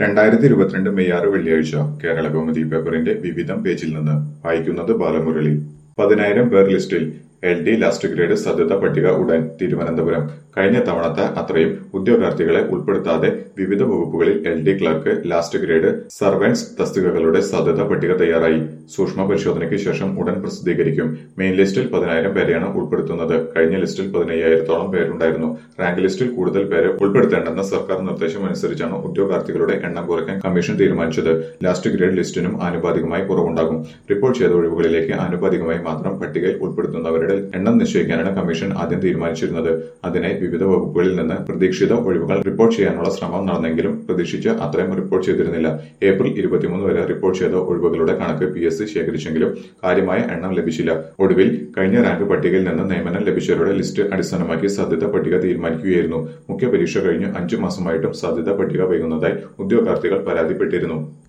രണ്ടായിരത്തി ഇരുപത്തിരണ്ട് മെയ് ആറ് വെള്ളിയാഴ്ച കേരള കൗമുദി പേപ്പറിന്റെ വിവിധം പേജിൽ നിന്ന് വായിക്കുന്നത് ബാലമുരളി പതിനായിരം പേർ ലിസ്റ്റിൽ എൽ ഡി ലാസ്റ്റ് ഗ്രേഡ് സാധ്യതാ പട്ടിക ഉടൻ തിരുവനന്തപുരം കഴിഞ്ഞ തവണത്തെ അത്രയും ഉദ്യോഗാർത്ഥികളെ ഉൾപ്പെടുത്താതെ വിവിധ വകുപ്പുകളിൽ L D clerk last grade servants തസ്തികകളുടെ സാധ്യതാ പട്ടിക തയ്യാറായി സൂക്ഷ്മ പരിശോധനയ്ക്ക് ശേഷം ഉടൻ പ്രസിദ്ധീകരിക്കും മെയിൻ ലിസ്റ്റിൽ പതിനായിരം പേരെയാണ് ഉൾപ്പെടുത്തുന്നത് കഴിഞ്ഞ ലിസ്റ്റിൽ പതിനയ്യായിരത്തോളം പേരുണ്ടായിരുന്നു റാങ്ക് ലിസ്റ്റിൽ കൂടുതൽ പേരെ ഉൾപ്പെടുത്തേണ്ടെന്ന സർക്കാർ നിർദ്ദേശം അനുസരിച്ചാണ് ഉദ്യോഗാർത്ഥികളുടെ എണ്ണം കുറയ്ക്കാൻ കമ്മീഷൻ തീരുമാനിച്ചത് ലാസ്റ്റ് ഗ്രേഡ് ലിസ്റ്റിനും ആനുപാതികമായി കുറവുണ്ടാകും റിപ്പോർട്ട് ചെയ്ത ഒഴിവുകളിലേക്ക് ആനുപാതികമായി മാത്രം പട്ടികയിൽ ഉൾപ്പെടുത്തുന്നവരുടെ എണ്ണം നിശ്ചയിക്കാനാണ് കമ്മീഷൻ ആദ്യം തീരുമാനിച്ചിരുന്നത് അതിനായി വിവിധ വകുപ്പുകളിൽ നിന്ന് പ്രതീക്ഷിത ഒഴിവുകൾ റിപ്പോർട്ട് ചെയ്യാനുള്ള ശ്രമം നടന്നെങ്കിലും പ്രതീക്ഷിച്ച അത്രയും റിപ്പോർട്ട് ചെയ്തിരുന്നില്ല ഏപ്രിൽ ഇരുപത്തിമൂന്ന് വരെ റിപ്പോർട്ട് ചെയ്ത ഒഴിവുകളുടെ കണക്ക് പി എസ് സി ശേഖരിച്ചെങ്കിലും കാര്യമായ എണ്ണം ലഭിച്ചില്ല ഒടുവിൽ കഴിഞ്ഞ റാങ്ക് പട്ടികയിൽ നിന്ന് നിയമനം ലഭിച്ചവരുടെ ലിസ്റ്റ് അടിസ്ഥാനമാക്കി സാധ്യത പട്ടിക തീരുമാനിക്കുകയായിരുന്നു മുഖ്യ പരീക്ഷ കഴിഞ്ഞ് അഞ്ചു മാസമായിട്ടും സാധ്യത പട്ടിക വൈകുന്നതായി ഉദ്യോഗാർത്ഥികൾ പരാതിപ്പെട്ടിരുന്നു